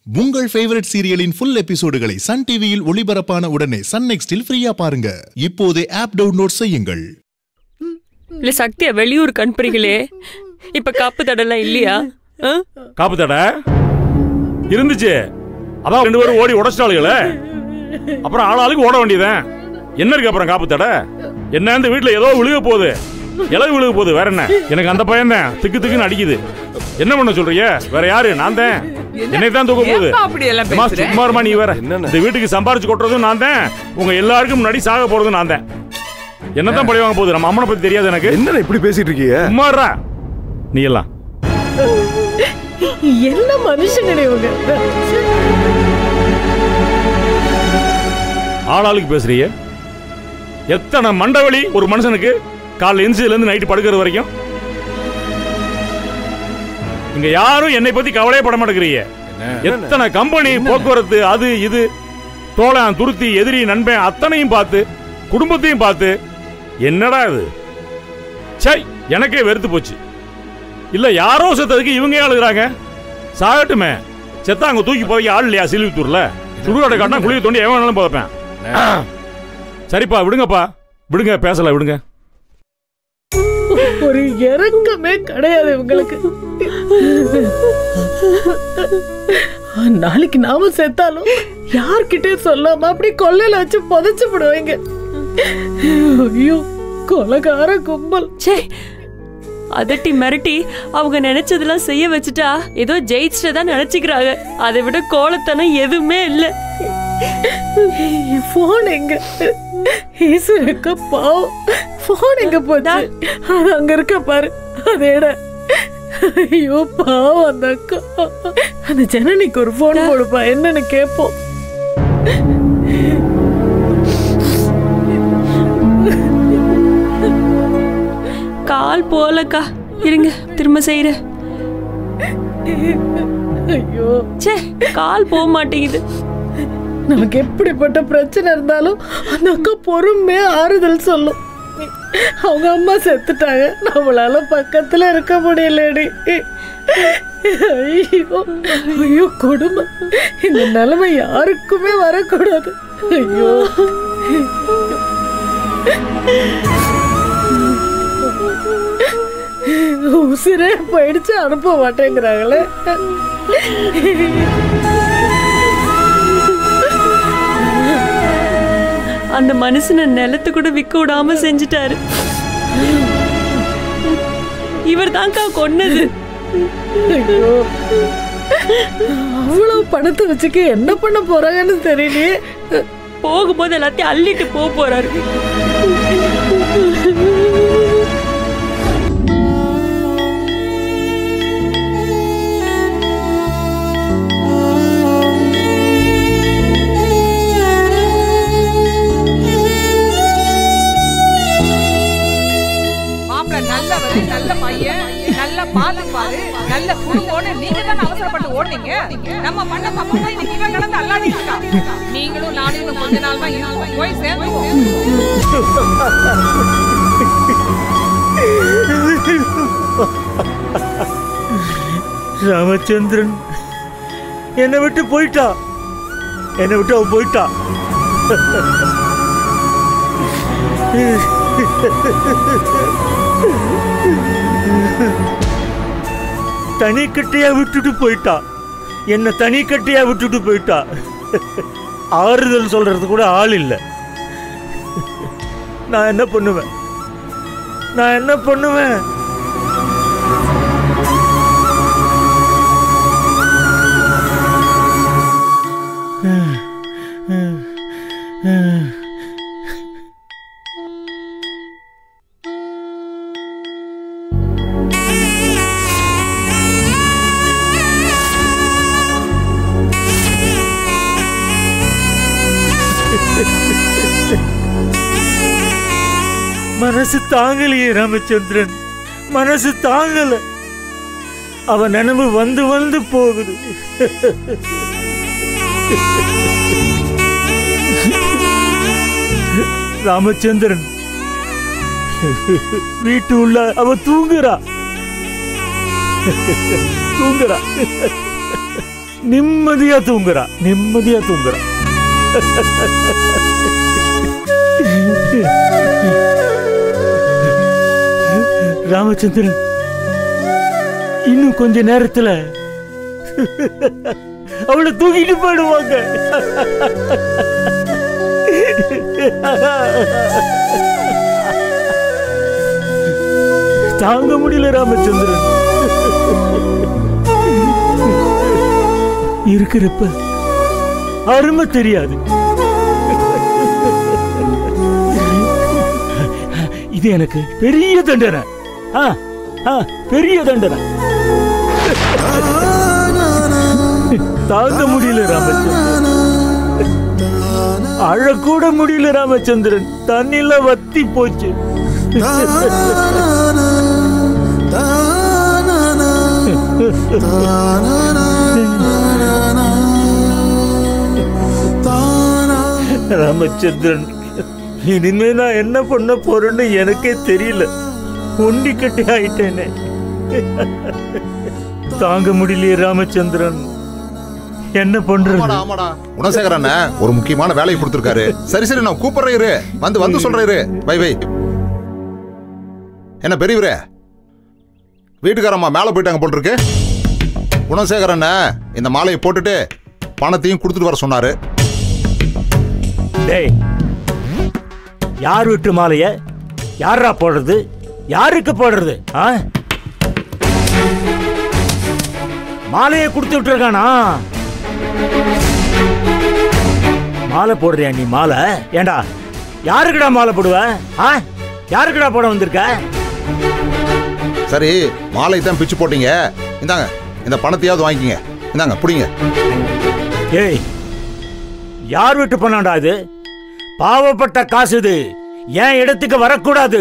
உங்கள் ஃபேவரட் சீரியலின் ஃபுல் எபிசோடுகளை சன் டிவியில் ஒளிபரப்பான உடனே சன் நெக்ஸ்டில் ஃப்ரீயா பாருங்க இப்போதே ஆப் டவுன்லோட் செய்யுங்கள் இல்ல சக்தியா வெளியூருக்கு அனுப்புறீங்களே இப்ப காப்பு தடலாம் இல்லையா ஆ? காப்பு தடை இருந்துச்சு அதான் ரெண்டு பேரும் ஓடி உடச்சிட்டாளுங்களே அப்புறம் ஆளாளுக்கு ஓட வேண்டியதேன் என்ன இருக்கு அப்புறம் காப்பு தடை என்ன இந்த வீட்டுல ஏதோ விழுக போகுது இலவு விழுக போகுது வேற என்ன எனக்கு அந்த பையன் தான் திக்கு திக்குன்னு அடிக்குது என்ன பண்ண சொல்றீங்க வேற யாரு நான் தான் என்னை தான் தூக்க போகுது ஏன்பா அப்படி எல்லாம் அம்மா, பேசுற? சும்மா இரும்மா நீ வேற இந்த வீட்டுக்கு சம்பாரிச்சு கொட்டுறதும் நான் தான் உங்க எல்லாருக்கும் முன்னாடி சாக போறதும் நான் தான் என்னதான் பழி வாங்க போகுது நம்ம அம்மனை பத்தி தெரியாது எனக்கு என்ன இப்படி பேசிட்டு இருக்கீங்க சும்மா இருடா. நீ எல்லாம் என்ன மனுஷங்க இவங்க ஆளாளுக்கு பேசுறீங்க எத்தனை மண்டவழி ஒரு மனுஷனுக்கு காலைல எந்திரிச்சதுல இருந்து நைட்டு படுக்கிற வரைக்கும் இங்க யாரும் என்னை பத்தி கவலையே பட மாட்டேங்கிறீங்க எத்தனை கம்பெனி போக்குவரத்து அது இது தோழன் துருத்தி எதிரி நண்பன் அத்தனையும் பார்த்து குடும்பத்தையும் பார்த்து என்னடா இது சை எனக்கே வெறுத்து போச்சு இல்ல யாரோ செத்ததுக்கு இவங்க ஏன் அழுகுறாங்க சாகட்டுமே செத்தா அங்க தூக்கி போய் ஆள் இல்லையா சிலுவித்தூர்ல சுடுகாடு காட்டினா குளிய தோண்டி எவன் வேணாலும் போதப்பேன் சரிப்பா விடுங்கப்பா விடுங்க பேசல விடுங்க ஒரு இறக்கமே கிடையாது இவங்களுக்கு நாளைக்கு நாம செத்தாலும் யார்கிட்டயும் சொல்லாம அப்படி கொல்லையில வச்சு புதைச்சு விடுவாங்க ஐயோ கொலகார கும்பல் ச்சே அதட்டி மிரட்டி அவங்க நினைச்சதெல்லாம் செய்ய வச்சுட்டா ஏதோ ஜெயிச்சிட்டதா நினைச்சுக்கிறாங்க அதை விட கோலத்தனம் எதுவுமே இல்ல போன் எங்க ஈஸ்வரக்க பாவம் போன் எங்க போச்சா அது அங்க இருக்க பாரு அதேட ஐயோ பாவம் அந்த அக்கா அந்த ஜனனிக்கு ஒரு போன் போடுப்பா என்னன்னு கேப்போம் கால் போலக்கா இருங்க திரும்ப செய்யறேன் ஐயோ ச்சே கால் போக மாட்டேங்குது நமக்கு எப்படிப்பட்ட பிரச்சனை இருந்தாலும் அந்த அக்கா பொறுமையா ஆறுதல் சொல்லும் அவங்க அம்மா செத்துட்டாங்க நம்மளால பக்கத்துல இருக்க முடியலடி ஐயோ ஐயோ கொடுமை இந்த நிலைமை யாருக்குமே வரக்கூடாது ஐயோ உசிரே போயிடுச்சு அனுப்ப மாட்டேங்கிறாங்களே அந்த மனுஷனை நிலத்து கூட விக்க விடாம செஞ்சுட்டாரு இவர் தான்க்கா கொன்னது ஐயோ அவ்வளவு பணத்தை வச்சுக்க என்ன பண்ண போறாங்கன்னு தெரியலையே போகும்போது எல்லாத்தையும் அள்ளிட்டு போக போறாரு மாப்பிள நல்லவரு நல்ல பையன் நல்ல பாத்து பாரு நல்ல குடும்போன்னு நீங்க தானே அவசரப்பட்டு ஓடுனீங்க நம்ம பண்ண தப்பு போய் இன்னைக்கு இவன் கிடந்து அல்லாடிட்டு இருக்கான் நீங்களும் நானும் இன்னும் கொஞ்ச நாள் தான் இருக்கோம் போய் சேர்ந்துவோம் ராமச்சந்திரன் என்னை விட்டு போயிட்டா என்னை விட்டு அவன் போயிட்டா தனி கட்டையா விட்டுட்டு போயிட்டா என்னை தனி கட்டையா விட்டுட்டு போயிட்டா ஆறுதல் சொல்றது கூட ஆள் இல்லை நான் என்ன பண்ணுவேன் நான் என்ன பண்ணுவேன் மனசு தாங்கலையே ராமச்சந்திரன் மனசு தாங்கல அவன் நினைவு வந்து வந்து போகுது ராமச்சந்திரன் வீட்டு உள்ள அவ தூங்குறா தூங்குறா நிம்மதியா தூங்குறா நிம்மதியா தூங்குறா ராமச்சந்திரன் இன்னும் கொஞ்ச நேரத்துல அவளை தூக்கிட்டு போயிடுவாங்க தாங்க முடியல ராமச்சந்திரன் இருக்கிறப்ப அருமை தெரியாது இது எனக்கு பெரிய தண்டனை ஆ, ஆ, பெரிய தண்டனை தாங்க முடியல ராமச்சந்திரன் அழக்கூட முடியல ராமச்சந்திரன் தண்ணில வத்தி போச்சு ராமச்சந்திரன் இனிமே நான் என்ன பண்ண போறேன்னு எனக்கே தெரியல ஒண்டி கட்டி ஆயிட்டேனே தாங்க முடியலையே ராமச்சந்திரன் என்ன பண்றது ஆமாடா ஆமாடா குணசேகர் அண்ணன் ஒரு முக்கியமான வேலையை கொடுத்துருக்காரு சரி சரி நான் கூப்பிடுறேன் இரு வந்து வந்து சொல்றேன் இரு வை வை என்ன பெரியவரே வீட்டுக்காரம்மா மேலே போயிட்டாங்க போல் இருக்கு குணசேகர் அண்ணன் இந்த மாலையை போட்டுட்டு பணத்தையும் கொடுத்துட்டு வர சொன்னாரு டேய் யார் வீட்டு மாலைய யாரா போடுறது யாருக்கு போடுறது ஆ மாலையை கொடுத்து விட்டுருக்கானா மாலை போடுறியா நீ மாலை ஏண்டா யாருக்குடா மாலை போடுவ ஆ யாருக்குடா போட வந்திருக்க சரி மாலை தான் பிச்சு போட்டீங்க இந்தாங்க இந்த பணத்தையாவது வாங்கிக்கங்க இந்தாங்க பிடிங்க ஏய் யார் வீட்டு பண்ணாண்டா இது பாவப்பட்ட காசு இது என் இடத்துக்கு வரக்கூடாது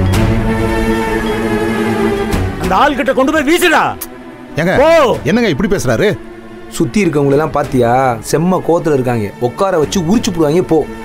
அந்த ஆள்கிட்ட கொண்டு போய் வீசுடா ஏங்க ஓ என்னங்க இப்படி பேசுறாரு சுத்தி இருக்கவங்க எல்லாம் பாத்தியா செம்ம கோத்துல இருக்காங்க உட்கார வச்சு உரிச்சு போடுவாங்க போ